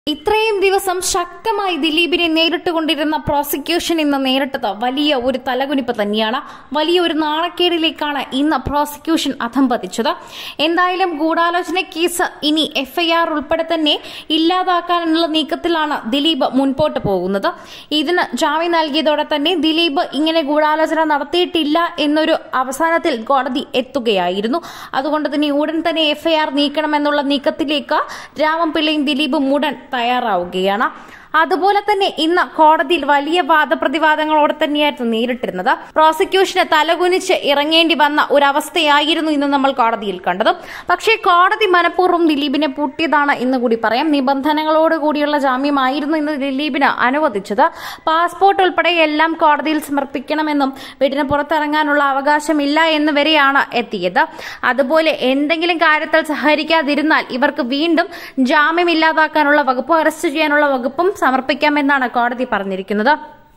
ഇത്രയും ദിവസം ശക്തമായി ദിലീപിനെ നേരിട്ടുകൊണ്ടിരുന്ന പ്രോസിക്യൂഷൻ ഇന്ന് നേരിട്ടത് വലിയ ഒരു തലകുനിപ്പ് തന്നെയാണ് വലിയ ഒരു നാണക്കേടിലേക്കാണ് ഇന്ന് പ്രോസിക്യൂഷൻ അധംപതിച്ചത് എന്തായാലും ഗൂഢാലോചന കേസ് ഇനി എഫ്ഐആർ ഉൾപ്പെടെ തന്നെ ഇല്ലാതാക്കാനുള്ള നീക്കത്തിലാണ് ദിലീപ് മുൻപോട്ട് പോകുന്നത് ഇതിന് ജാമ്യം നൽകിയതോടെ തന്നെ ദിലീപ് ഇങ്ങനെ ഗൂഢാലോചന നടത്തിയിട്ടില്ല എന്നൊരു അവസാനത്തിൽ കോടതി എത്തുകയായിരുന്നു അതുകൊണ്ട് തന്നെ ഉടൻ തന്നെ എഫ്ഐആർ നീക്കണമെന്നുള്ള നീക്കത്തിലേക്ക് രാമൻപിള്ളയും ദിലീപും ഉടൻ തയ്യാറാവുകയാണ് അതുപോലെ തന്നെ ഇന്ന് കോടതിയിൽ വലിയ വാദപ്രതിവാദങ്ങളോടെ തന്നെയായിരുന്നു നേരിട്ടിരുന്നത് പ്രോസിക്യൂഷന് തലകുനിച്ച് ഇറങ്ങേണ്ടി വന്ന ഒരവസ്ഥയായിരുന്നു ഇന്ന് നമ്മൾ കോടതിയിൽ കണ്ടത് പക്ഷേ കോടതി മനഃപൂർവ്വം ദിലീപിനെ പൂട്ടിയതാണ് എന്ന് കൂടി പറയാം നിബന്ധനകളോട് കൂടിയുള്ള ജാമ്യമായിരുന്നു ഇന്ന് ദിലീപിന് അനുവദിച്ചത് പാസ്പോർട്ട് ഉൾപ്പെടെ എല്ലാം കോടതിയിൽ സമർപ്പിക്കണമെന്നും വീടിന് പുറത്തിറങ്ങാനുള്ള അവകാശമില്ല എന്ന് വരെയാണ് എത്തിയത് അതുപോലെ എന്തെങ്കിലും കാര്യത്തിൽ സഹകരിക്കാതിരുന്നാൽ ഇവർക്ക് വീണ്ടും ജാമ്യം ഇല്ലാതാക്കാനുള്ള വകുപ്പും അറസ്റ്റ് ചെയ്യാനുള്ള വകുപ്പും സമർപ്പിക്കാമെന്നാണ് കോടതി പറഞ്ഞിരിക്കുന്നത്